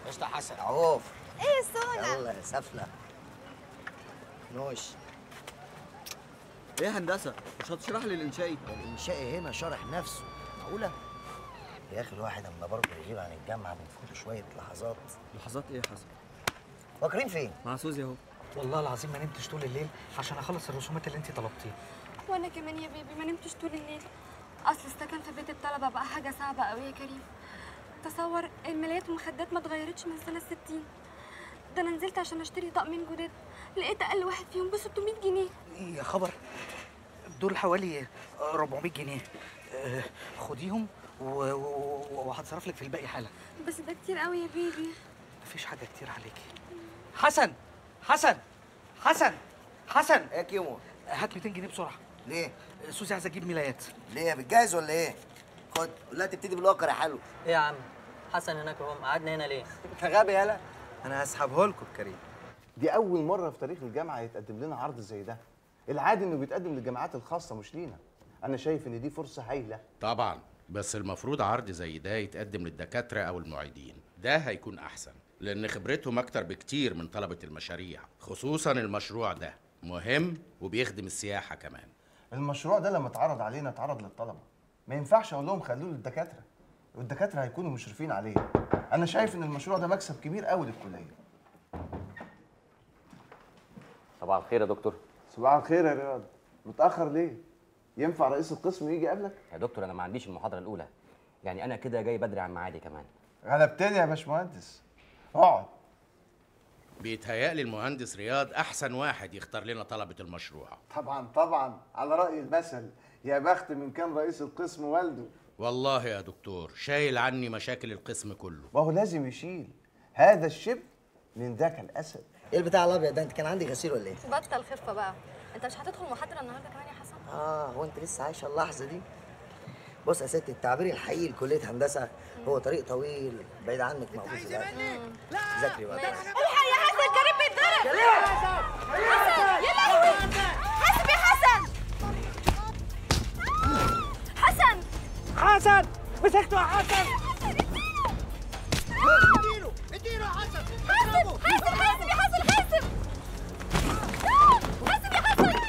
قشطة حسن عوف ايه السونا يلا يا سفلة نوش ايه هندسه مش هتشرح لي الانشائي الإنشائي هنا شرح نفسه معقولة؟ يا أخي الواحد أما برضه يغيب عن الجامعة بنفوت شوية لحظات لحظات ايه حصل فاكرين فين؟ مع سوزي اهو والله العظيم ما نمتش طول الليل عشان اخلص الرسومات اللي انت طلبتيها وانا كمان يا بيبي ما نمتش طول الليل اصل السكن في بيت الطلبه بقى حاجه صعبه قوي يا كريم تصور الملايات والمخدات ما اتغيرتش من سنه 60 ده انا نزلت عشان اشتري طقمين جداد لقيت اقل واحد فيهم ب 600 جنيه يا خبر دول حوالي 400 جنيه آه، خديهم و- و- وهتصرف لك في الباقي حالا بس ده كتير قوي يا بيبي مفيش حاجه كتير عليكي حسن حسن حسن حسن إيه يا كيمو؟ هات 200 جنيه بسرعه ليه؟ سوزي عايزه تجيب ملايات ليه بتجهز ولا إيه؟ خد لا تبتدي بالواقع يا حلو ايه يا عم حسن هناك اهو قعدنا هنا ليه أنت غبي يالا انا هسحبه لكم كريم دي أول مرة في تاريخ الجامعة يتقدم لنا عرض زي ده. العادي إنه بيتقدم للجامعات الخاصة مش لينا. أنا شايف إن دي فرصة هايلة. طبعا بس المفروض عرض زي ده يتقدم للدكاترة أو المعيدين ده هيكون أحسن لأن خبرتهم أكتر بكتير من طلبة المشاريع خصوصا المشروع ده مهم وبيخدم السياحة كمان المشروع ده لما اتعرض علينا اتعرض للطلبة. ما ينفعش أقول لهم خلوه للدكاترة. والدكاترة هيكونوا مشرفين عليه. أنا شايف إن المشروع ده مكسب كبير قوي للكلية. صباح الخير يا دكتور صباح الخير يا رياض. متأخر ليه؟ ينفع رئيس القسم يجي قبلك؟ يا دكتور انا ما عنديش المحاضره الاولى يعني انا كده جاي بدري عن ميعادي كمان غلبتني يا باشمهندس. اقعد. بيتهيألي المهندس رياض أحسن واحد يختار لنا طلبة المشروع طبعا طبعا على رأي المثل يا بخت من كان رئيس القسم والده. والله يا دكتور شايل عني مشاكل القسم كله وهو لازم يشيل. هذا الشبل من ذاك الأسد. إيه البتاع الأبيض ده؟ أنت كان عندي غسيل ولا إيه؟ بطل خفه بقى انت مش هتدخل محاضره النهارده كمان يا حسن آه هو أنت لسه عايشة اللحظة دي؟ بص يا ستي التعبير الحقيقي لكلية هندسة هو طريق طويل بعيد عنك موجود دلوقتي ذاكري بقى الحق يا حسن كريم بيتضرب حسن يا لهوي حاسب يا حسن حسن حسن مسكته يا حسن اديله اديله يا حسن حاسب حاسب حاسب يا حسن حاسب حاسب يا حسن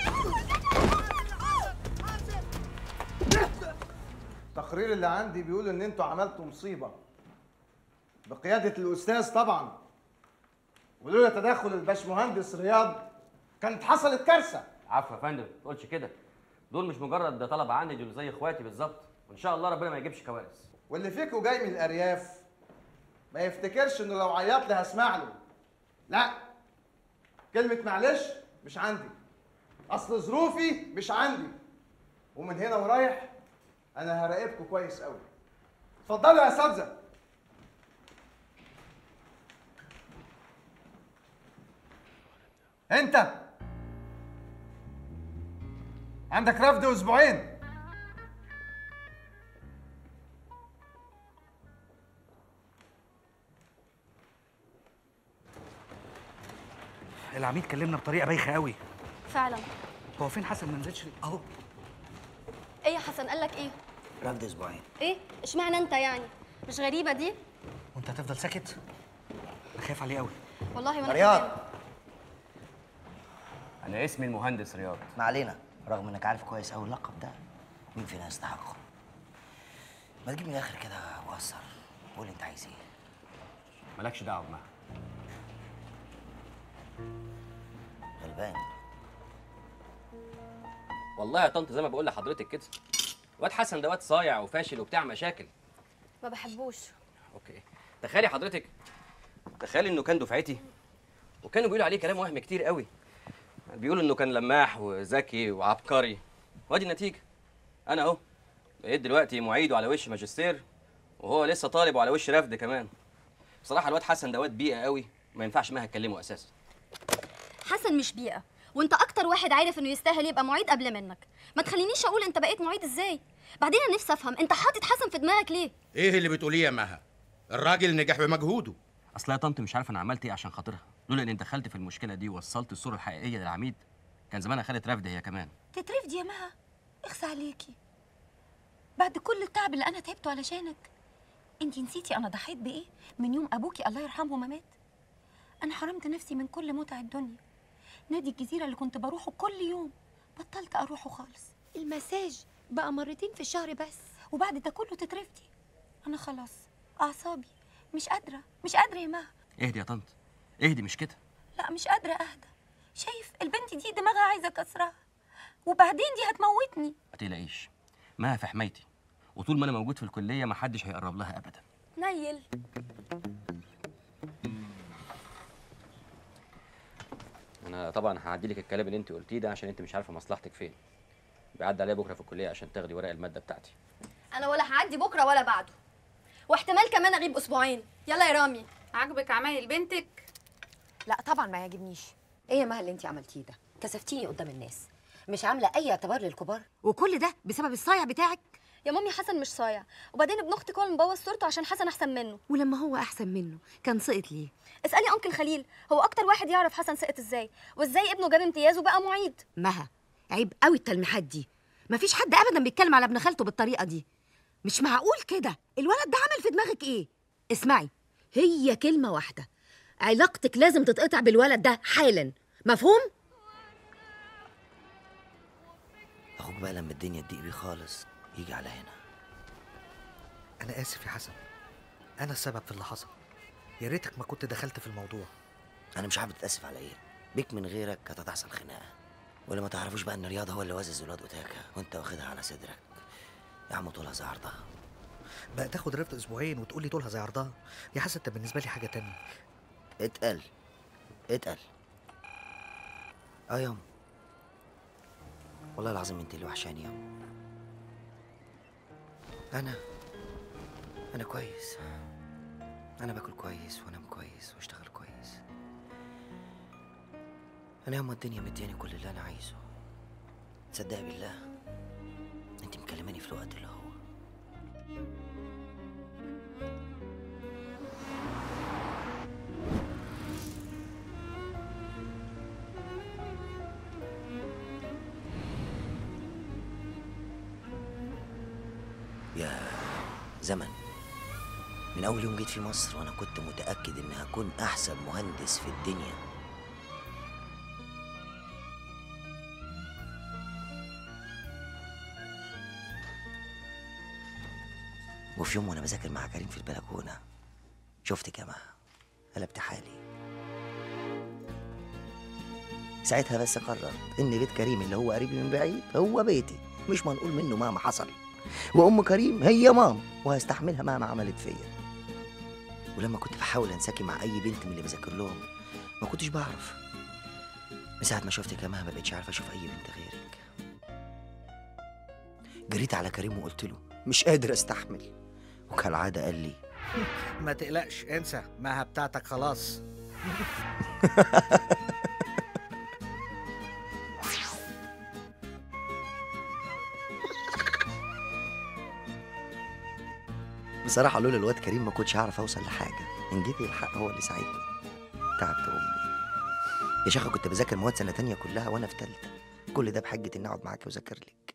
التقرير اللي عندي بيقول ان انتوا عملتوا مصيبه بقياده الاستاذ طبعا ولولا تدخل الباشمهندس رياض كانت حصلت كارثه عفوا يا فندم ما تقولش كده دول مش مجرد طلبه عندي دول زي اخواتي بالظبط وان شاء الله ربنا ما يجيبش كوارث واللي فيكوا جاي من الارياف ما يفتكرش انه لو عيط لي هسمع له لا كلمه معلش مش عندي اصل ظروفي مش عندي ومن هنا ورايح انا هراقبكم كويس قوي اتفضلوا يا اساتذه انت عندك رفض اسبوعين العميد كلمنا بطريقه بايخه قوي فعلا هو فين حسن ما نزلش ليه؟ اهو ايه يا حسن قال لك ايه رفض أسبوعين ايه اشمعنى انت يعني مش غريبه دي وانت هتفضل ساكت انا خايف عليه قوي والله وانا رياض. كمان. انا اسمي المهندس رياض ما علينا رغم انك عارف كويس قوي اللقب ده مين فينا يستحقه ما تجيب من الاخر كده وقصر قول انت عايز ايه مالكش دعوه بمها غلبان والله يا طنط زي ما بقول لحضرتك كده واد حسن ده واد صايع وفاشل وبتاع مشاكل ما بحبوش اوكي تخيلي حضرتك تخيلي انه كان دفعتي وكانوا بيقولوا عليه كلام وهم كتير قوي بيقولوا انه كان لماح وذكي وعبقري وادي النتيجه انا اهو بقيت دلوقتي معيد وعلى وش ماجستير وهو لسه طالب وعلى وش رفض كمان بصراحه الواد حسن ده واد بيئه قوي ما ينفعش ما اتكلمه اساسا حسن مش بيئه وانت اكتر واحد عارف انه يستاهل يبقى معيد قبل منك ما تخلينيش اقول انت بقيت معيد ازاي بعدين انا نفسي افهم انت حاطط حسن في دماغك ليه إيه اللي بتقوليه يا مها الراجل نجح بمجهوده اصل يا طنط مش عارف انا عملت ايه عشان خاطرها لولا اني دخلت في المشكله دي ووصلت الصوره الحقيقيه للعميد كان زمانها خدت رفض هي كمان تترفدي يا مها اخسى عليكي بعد كل التعب اللي انا تعبته علشانك انت نسيتي انا ضحيت بايه من يوم ابوكي الله يرحمه ما مات انا حرمت نفسي من كل متع الدنيا نادي الجزيره اللي كنت بروحه كل يوم بطلت اروحه خالص المساج بقى مرتين في الشهر بس وبعد ده كله تترفدي انا خلاص اعصابي مش قادره مش قادره يا مها اهدي يا طنط اهدي مش كده لا مش قادره اهدى شايف البنت دي دماغها عايزه كسرها وبعدين دي هتموتني ما تقلقيش ما في حمايتي وطول ما انا موجود في الكليه ما حدش هيقرب لها ابدا نيل انا طبعا هعدي لك الكلام اللي انت قلتيه ده عشان انت مش عارفه مصلحتك فين بيعدي عليا بكره في الكليه عشان تاخدي ورق الماده بتاعتي انا ولا هعدي بكره ولا بعده واحتمال كمان اغيب اسبوعين يلا يا رامي عاجبك عمايل بنتك لا طبعا ما يعجبنيش ايه يا مها اللي انت عملتيه ده كسفتيني قدام الناس مش عامله اي اعتبار للكبار وكل ده بسبب الصايع بتاعك يا مامي حسن مش صايع وبعدين ابن اختك هو اللي مبوظ صورته عشان حسن احسن منه ولما هو احسن منه كان سقط ليه اسالي انكل خليل هو اكتر واحد يعرف حسن سقط ازاي وازاي ابنه جاب امتياز وبقى معيد مها عيب قوي التلميحات دي مفيش حد ابدا بيتكلم على ابن خالته بالطريقه دي مش معقول كده الولد ده عمل في دماغك ايه اسمعي هي كلمه واحده علاقتك لازم تتقطع بالولد ده حالا مفهوم اخوك بقى لما الدنيا تضيق بيه خالص يجي على هنا انا اسف يا حسن انا السبب في اللي حصل يا ريتك ما كنت دخلت في الموضوع انا مش عارف تتاسف على ايه بيك من غيرك كانت هتحصل خناقه ولا ما تعرفوش بقى ان رياض هو اللي وزز الواد اوتاكا وانت واخدها على صدرك يا عم طولها زي عرضها بقى تاخد رفض اسبوعين وتقول لي طولها زي عرضها يا حسن انت بالنسبه لي حاجه تانية اتقل اتقل اه ياما والله العظيم انت اللي وحشاني ياما انا انا كويس انا باكل كويس وانام كويس واشتغل كويس انا ياما الدنيا مدياني كل اللي انا عايزه تصدق بالله انت مكلماني في الوقت اللي هو يا زمن من أول يوم جيت في مصر وأنا كنت متأكد إني هكون أحسن مهندس في الدنيا وفي يوم وأنا بذاكر مع كريم في البلكونة شفتك يا مها قلبت حالي ساعتها بس قررت إن بيت كريم اللي هو قريبي من بعيد هو بيتي مش منقول منه مهما حصل وام كريم هي ماما وهستحملها مهما عملت فيا ولما كنت بحاول انساكي مع اي بنت من اللي بذاكر لهم ما كنتش بعرف من ساعه ما شفتك يا مها ما بقتش عارفه اشوف اي بنت غيرك جريت على كريم وقلت له مش قادر استحمل وكالعاده قال لي ما تقلقش انسى مها بتاعتك خلاص بصراحه لولا الواد كريم ما كنتش هعرف اوصل لحاجه ان جيت الحق هو اللي ساعدني تعبت امي يا شيخه كنت بذاكر مواد سنه تانية كلها وانا في تالتة كل ده بحجه اني اقعد معاكي واذاكر لك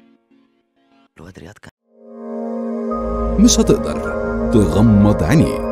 الواد رياض كان مش هتقدر تغمض عينيك